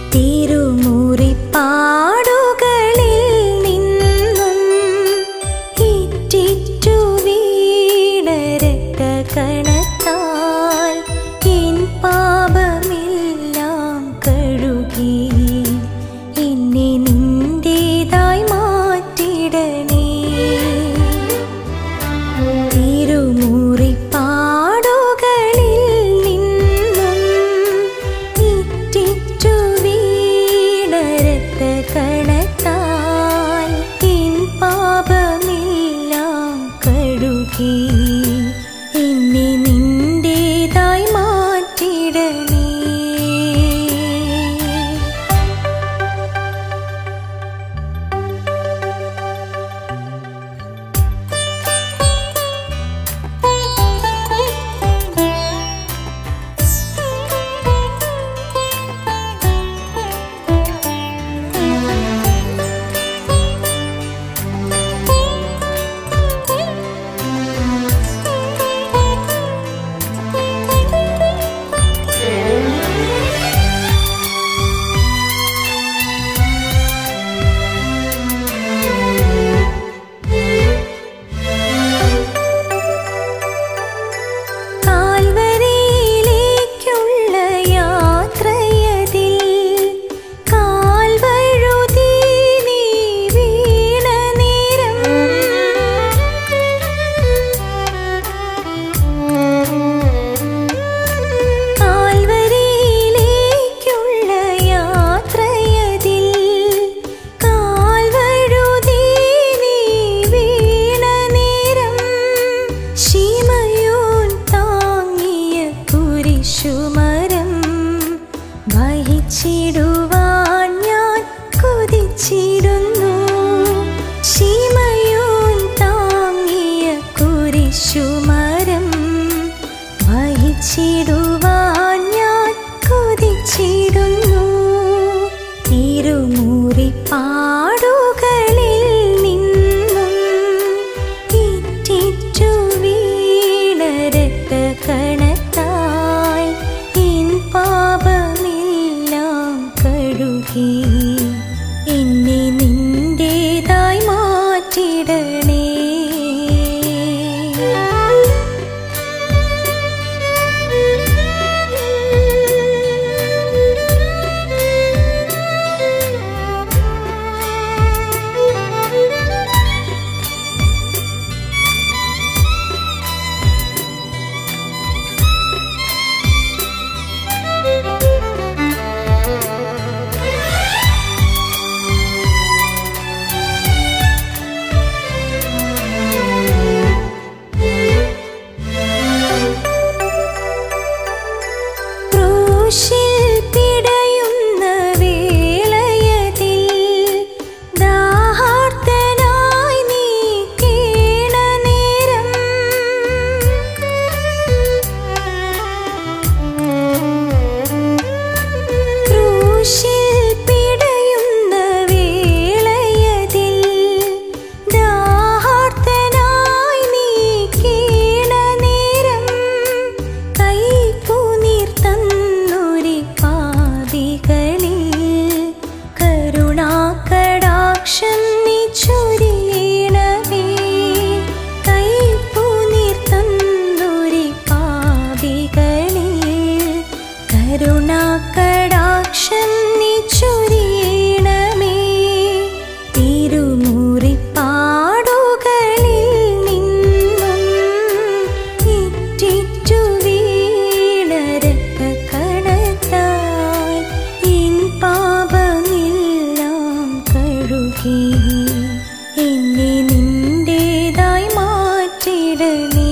തിരുമുറിപ്പാടുകളിൽ നിന്നും ഇറ്റിറ്റു വീണരക്ത കണത്താൽ എൻ പാപമെല്ലാം കഴുകി എന്നെ നിന്റേതായി മാറ്റിടണേ തിരുമുറിപ്പാടുകളിൽ നിന്നും ഇറ്റിറ്റു വീണരക്ത കണത്താൽ എൻ പാപമെല്ലാം കഴുകി എന്നെ നിന്റേതായി മാറ്റിടണേ കാൽവരിയിലേക്കുള്ള യാത്രയതിൽ കാൽവഴുതി നീ വീണ നേരം കാൽവരിയിലേക്കുള്ള യാത്രയതിൽ കാൽവഴുതി നീ വീണ നേരം ശിമയോൻ താങ്ങിയ കുരിശുമരം വഹിച്ചിടുവാൻ ഞാൻ കൊതിച്ചിടുന്നു ശിമയോൻ താങ്ങിയ കുരിശുമരം വഹിച്ചിടുവാൻ ഞാൻ കൊതിച്ചിടുന്നു തിരുമുറിപ്പാടുകളിൽ നിന്നും ഇറ്റിറ്റു വീണരക്ത കണത്താൽ എൻ പാപമെല്ലാം കഴുകി എന്നെ നിന്റേതായി മാറ്റിടണേ ക്രൂശിൽ പിടയുന്ന വേളയതിൽ ദാഹാർത്തനായി നീ കേണ നേരം ക്രൂശിൽ പിടയുന്ന വേളയതിൽ ദാഹാർത്തനായി നീ കേണ നേരം കൈപ്പുനീർ തന്നൊരി പാതികളിൽ കരുണാകടാക്ഷം നീ ചൊരിയണമേ കൈപ്പുനീർ തന്നൊരി പാതികളിൽ കരുണാകടാക്ഷം നീ ചൊരിയണമേ തിരുമുറിപ്പാടുകളിൽ നിന്നും ഇറ്റിറ്റു വീണരക്ത കണത്താൽ എൻ പാപമെല്ലാം കഴുകി എന്നെ നിന്റേതായി മാറ്റിടണേ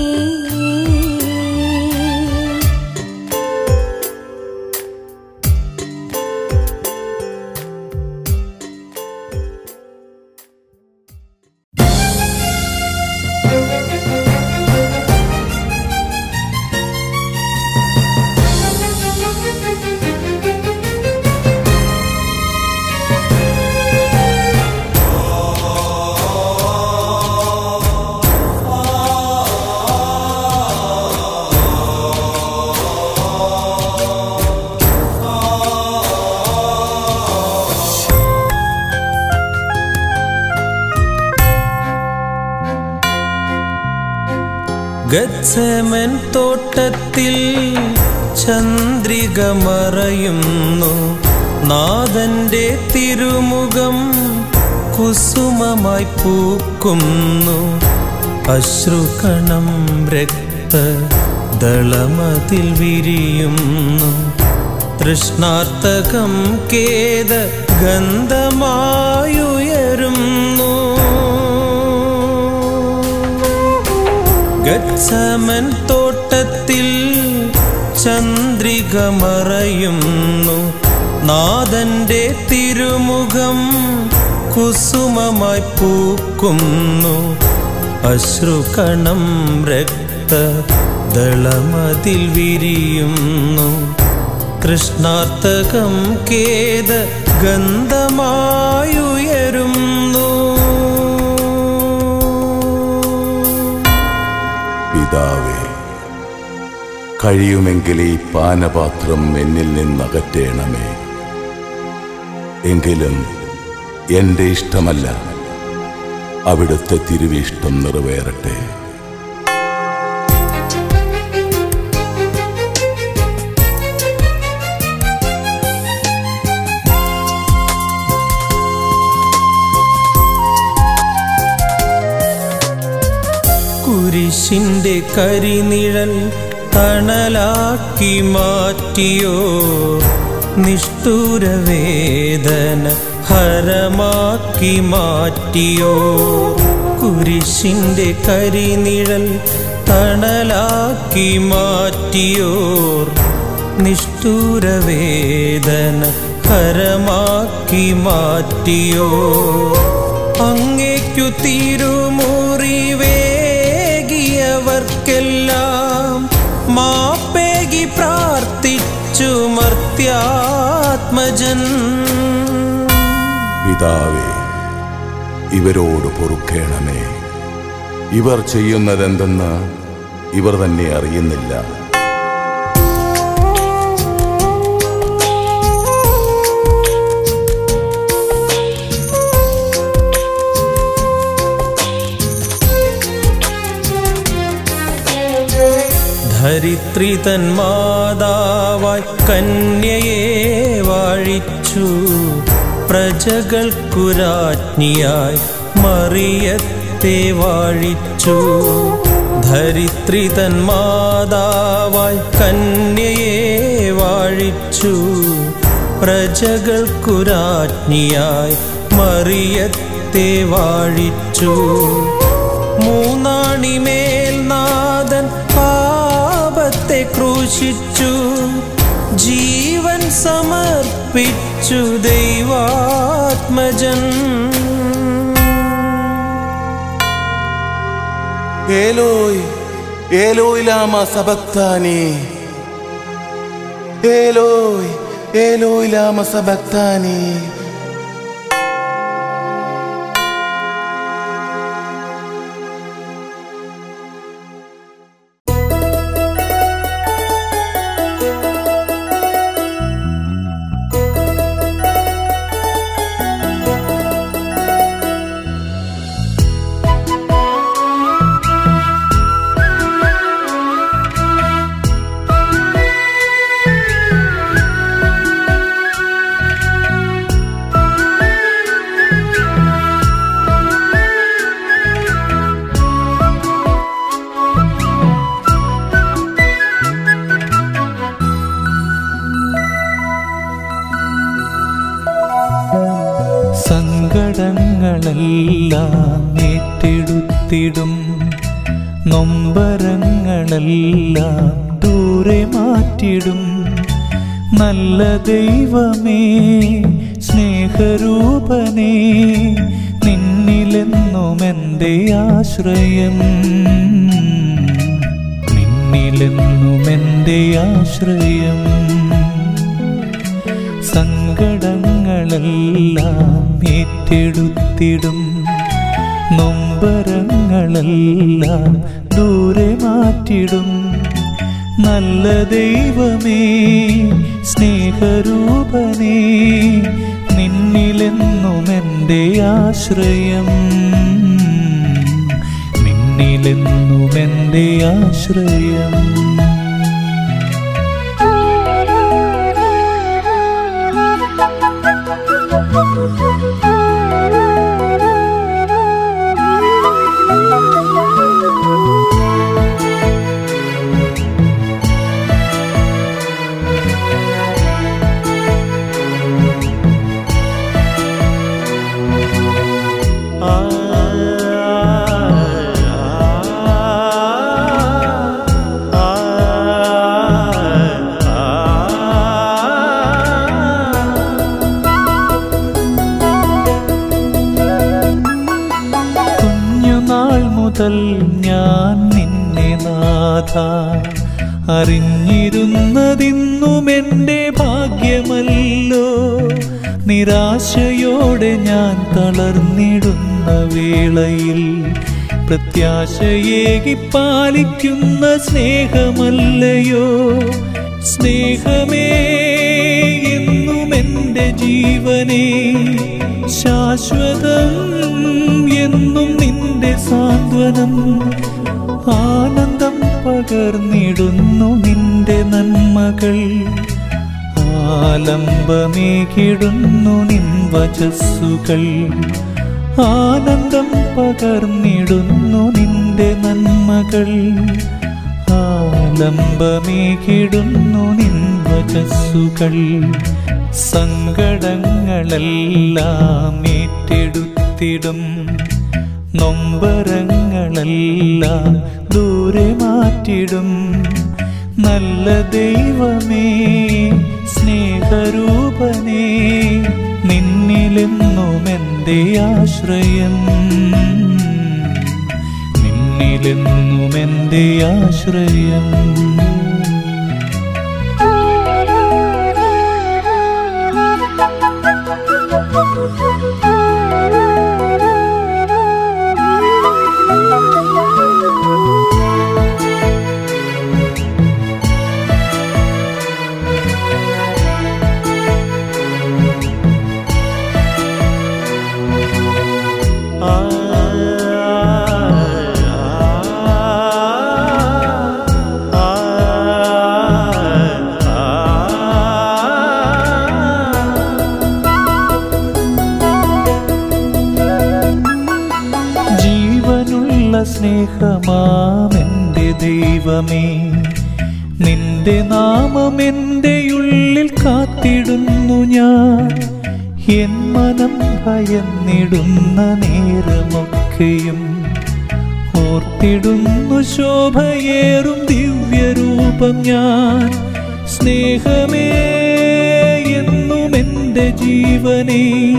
ആ ഗത്സമൻ തോട്ടത്തിൽ ചന്ദ്രിക മറയുന്നു നാഥന്റെ തിരുമുഖം കുസുമമായി പൂക്കുന്നു അശ്രുകണം രക്ത ദളമതിൽ വിരിയുന്നു തൃഷ്ണാർത്ഥകം കേത ഗന്ധമായുയരുന്നു ഗച്ഛമൻ തോട്ടത്തിൽ ചന്ദ്രിക മറയുന്നു നാഥന്റെ തിരുമുഖം കുസുമമായി പൂക്കുന്നു അശ്രുകണം രക്ത ദളമതിൽ വിരിയുന്നു തൃഷ്ണാർത്ഥകം കേത ഗന്ധമായുയരുന്നു പിതാവേ കഴിയുമെങ്കിൽ ഈ പാനപാത്രം എന്നിൽ നിന്നകറ്റേണമേ എങ്കിലും എൻ്റെ ഇഷ്ടമല്ല അവിടുത്തെ തിരുവിഷ്ടം നിറവേറട്ടെ കുരിശിന്റെ കരിനിഴൽ തണലാക്കി മാറ്റിയോ നിഷ്ഠൂരവേദന ഹരമാക്കി മാറ്റിയോ കുരിശിന്റെ കരിനിഴൽ തണലാക്കി മാറ്റിയോർ നിഷ്ഠൂരവേദന ഹരമാക്കി മാറ്റിയോ അങ്ങേക്കു തിരുമുറിവേകിയവർക്കെല്ലാം മാപ്പേകി പ്രാർത്ഥിച്ചു മർത്യാത്മജൻ പിതാവേ ഇവരോട് പൊറുക്കേണമേ ഇവർ ചെയ്യുന്നതെന്തെന്ന് ഇവർ തന്നെ അറിയുന്നില്ല ധരിത്രി തൻ മാതാവായി കന്യയെ വാഴിച്ചു പ്രജകൾക്കുരാജ്ഞിയായി മറിയത്തെ വാഴിച്ചു ധരിത്രി തൻ മാതാവായി കന്യയെ വാഴിച്ചു പ്രജകൾക്കുരാജ്ഞിയായി മറിയത്തെ വാഴിച്ചു മൂന്നാണിമേൽ നാഥൻ പാപത്തെ ക്രൂശിച്ചു ജീവൻ സമർപ്പിച്ചു ദൈവാത്മജൻ ഏലോയ് ഏലോയ് ലാമ സബക്താനി ഏലോയ് ഏലോയ് ലാമ സബക്താനി സങ്കടങ്ങളെല്ലാം ഏറ്റെടുത്തിടും നൊമ്പരങ്ങളെല്ലാം ദൂരെ മാറ്റിടും നല്ല ദൈവമേ സ്നേഹരൂപനേ നിന്നിലെന്നും എൻ്റെ ആശ്രയം നിന്നിലെന്നും എൻ്റെ ആശ്രയം സങ്കടങ്ങളെല്ലാം ഏറ്റെടുത്തിടും നൊമ്പരങ്ങളെല്ലാം ദൂരെ മാറ്റിടും നല്ല ദൈവമേ സ്നേഹരൂപനേ നിന്നിലെന്നും എൻ്റെ ആശ്രയം നിന്നിൽ നിന്നിലെന്നുമെൻ്റെ ആശ്രയം കുഞ്ഞുനാൾ മുതൽ ഞാൻ നിന്നെ നാഥ അറിഞ്ഞിരുന്നതിന്നും എൻ്റെ ഭാഗ്യമല്ലോ നിരാശയോടെ ഞാൻ തളർന്നിടുന്ന വേളയിൽ പ്രത്യാശയേകി പാലിക്കുന്ന സ്നേഹമല്ലയോ സ്നേഹമേ എന്നും എൻ്റെ ജീവനേ ശാശ്വതം എന്നും നിന്റെ സാന്ത്വനം ആനന്ദം പകർന്നിടുന്നു നിന്റെ നന്മകൾ ആലംബമേകിടുന്നു നിൻ വചസ്സുകൾ ആനന്ദം പകർന്നിടുന്നു നിന്റെ നന്മകൾ ആലംബമേകിടുന്നു നിൻ വചസ്സുകൾ സങ്കടങ്ങളെല്ലാം ഏറ്റെടുത്തിടും നൊമ്പരങ്ങളെല്ലാം ദൂരെ മാറ്റിടും നല്ല ദൈവമേ സ്നേഹരൂപനേ നിന്നിലെന്നും എൻ്റെ ആശ്രയം നിന്നിലെന്നും എൻ്റെ ആശ്രയം ജീവനുള്ള സ്നേഹമാമെൻ്റെ ദൈവമേ നിന്റെ നാമം എൻ്റെ ഉള്ളിൽ കാത്തിടുന്നു ഞാൻ എൻ മനം ഭയന്നിടുന്ന നേരമൊക്കെയും ഓർത്തിടുന്നു ശോഭയേറും ദിവ്യരൂപം ഞാൻ സ്നേഹമേ എന്നും എൻ്റെ ജീവനേ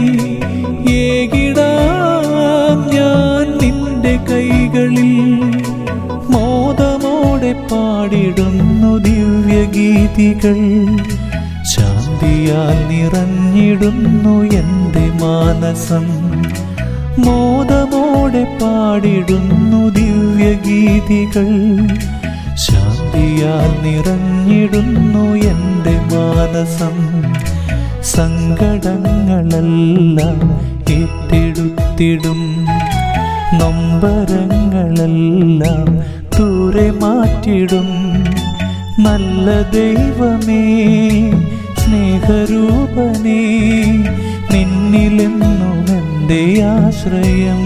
ഏകിടാം ഞാൻ നിന്റെ കൈകളിൽ മോദമോടെ പാടിടുന്നു ദിവ്യഗീതികൾ ശാന്തിയാൽ നിറഞ്ഞിടുന്നു എൻ്റെ മാനസം മോദമോടെ പാടിടുന്നു ദിവ്യഗീതികൾ ശാന്തിയാൽ നിറഞ്ഞിടുന്നു എൻ്റെ മാനസം സങ്കടങ്ങളെല്ലാം ഏറ്റെടുത്തിടും നൊമ്പരങ്ങളെല്ലാം ദൂരെ മാറ്റിടും നല്ല ദൈവമേ സ്നേഹരൂപനേ നിന്നിലെന്നും എൻ്റെ ആശ്രയം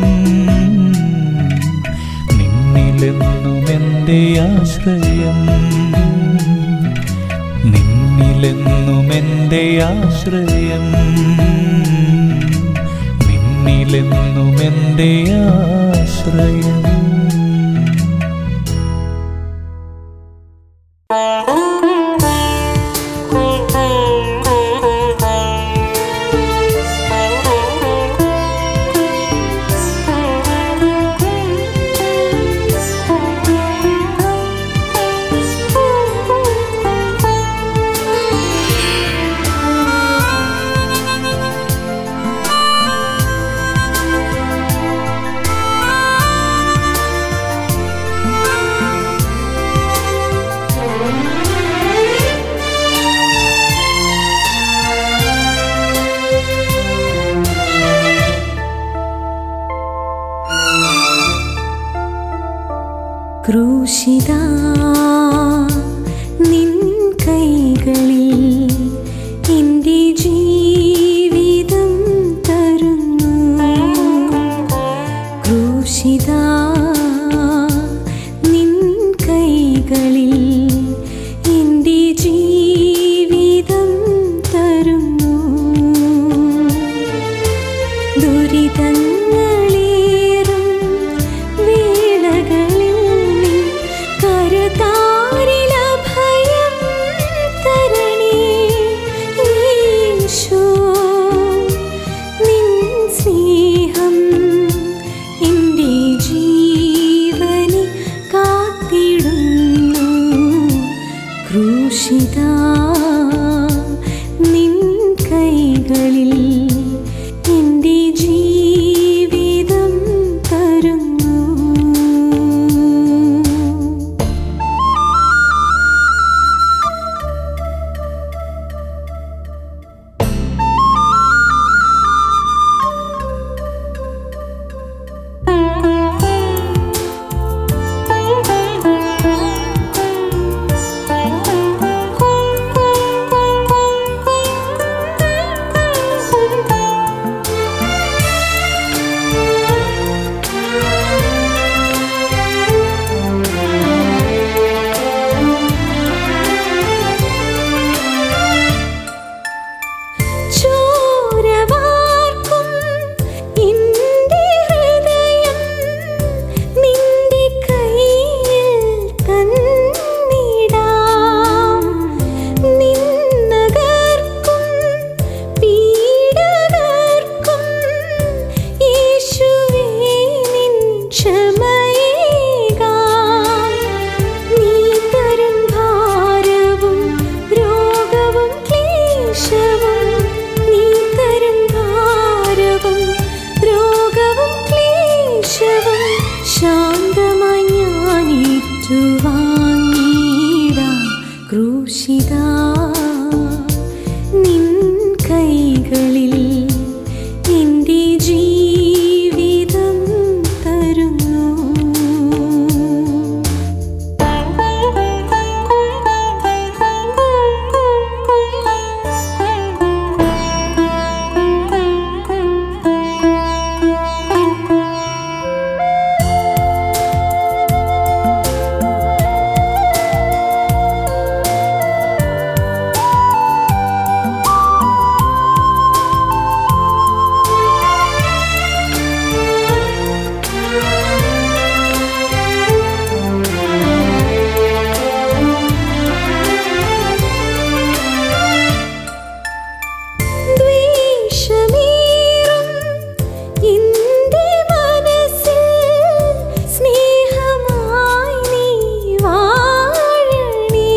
നിന്നിലെന്നും എൻ്റെ ആശ്രയം നിന്നിലെന്നും എൻ്റെ ആശ്രയം നിന്നിലെന്നും എൻ്റെ ആശ്രയം ആ ക്രൂശിത നിൻ കൈകളിൽ എൻ്റെ ജീവിതം തരുന്നു ക്രൂശിത നിൻ കൈകളിൽ എൻ്റെ ജീവിതം തരുന്നു ദുരിതങ്ങളേറും വേളകളിൽ നീ കരുതാരിലഭയം തരണേ ഈശോ നിൻ സ്നേഹം എൻ്റെ ജീവനെ കാത്തിടുന്നു ക്രൂശിത നിൻ കൈകളിൽ എൻ്റെ ജീവിതം തരുന്നു ചോരവാർക്കും എൻ്റെ ഹൃദയം നിന്റെ കയ്യിൽ തന്നിടാം നിന്നകർക്കും പീഡകർക്കും യേശുവേ നിൻ ക്ഷമയേകാം നീ തരും ഭാരവും രോഗവും ക്ലേശവും നീ തരും ഭാരവും രോഗവും ക്ലേശവും ശാന്തമായി ഞാൻ ഏറ്റുവാങ്ങിടാം ക്രൂശിത നിൻ കൈകളിൽ എൻ്റെ ജീവിതം തരുന്നു ദ്വേഷമേറും എൻ്റെ മനസ്സിൽ സ്നേഹമായി നീ വാഴണേ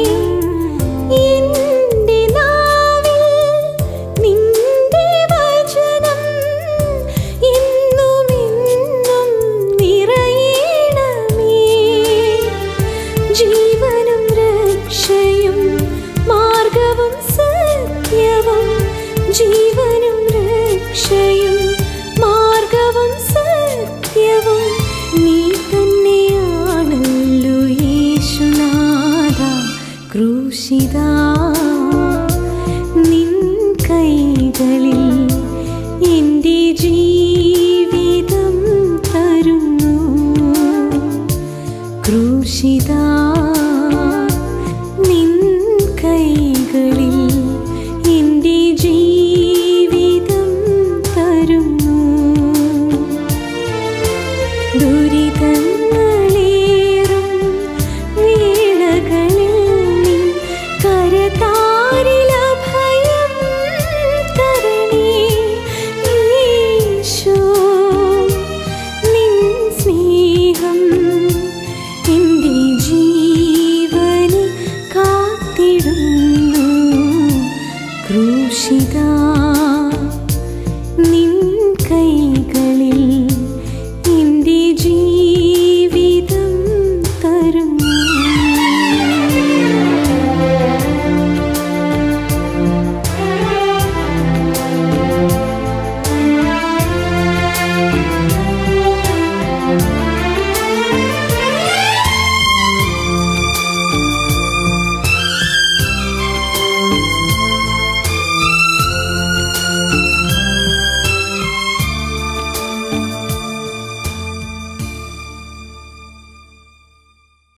എൻ്റെ നാവിൽ നിന്റെ വചനം എന്നുമെന്നും നിറയണമേ ജീവനും രക്ഷയും മാർഗവും സത്യവും ജീവനും രക്ഷയും